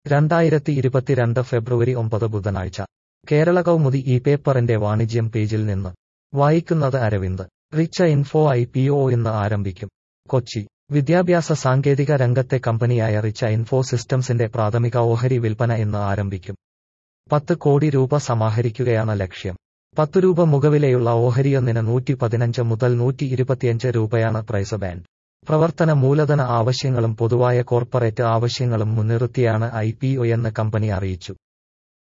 രണ്ടായിരത്തി ഇരുപത്തിരണ്ട് ഫെബ്രുവരി ഒമ്പത് ബുധനാഴ്ച കേരള കൗമുദി ഈ പേപ്പറിന്റെ വാണിജ്യം പേജിൽ നിന്ന് വായിക്കുന്നത് Aravind Richa info I P O ഇന്ന് ആരംഭിക്കും കൊച്ചി വിദ്യാഭ്യാസ സാങ്കേതിക രംഗത്തെ കമ്പനിയായ റിച്ച ഇൻഫോ സിസ്റ്റംസിന്റെ പ്രാഥമിക ഓഹരി വിൽപ്പന ഇന്ന് ആരംഭിക്കും പത്ത് കോടി രൂപ സമാഹരിക്കുകയാണ് ലക്ഷ്യം പത്ത് രൂപ മുഖവിലയുള്ള ഓഹരിയൊന്നിന് നൂറ്റി പതിനഞ്ച് മുതൽ നൂറ്റി ഇരുപത്തിയഞ്ച് രൂപയാണ് പ്രൈസ് ബാൻഡ് പ്രവർത്തന മൂലധന ആവശ്യങ്ങളും പൊതുവായ കോർപ്പറേറ്റ് ആവശ്യങ്ങളും മുൻനിർത്തിയാണ് ഐ പി ഒ എന്ന് കമ്പനി അറിയിച്ചു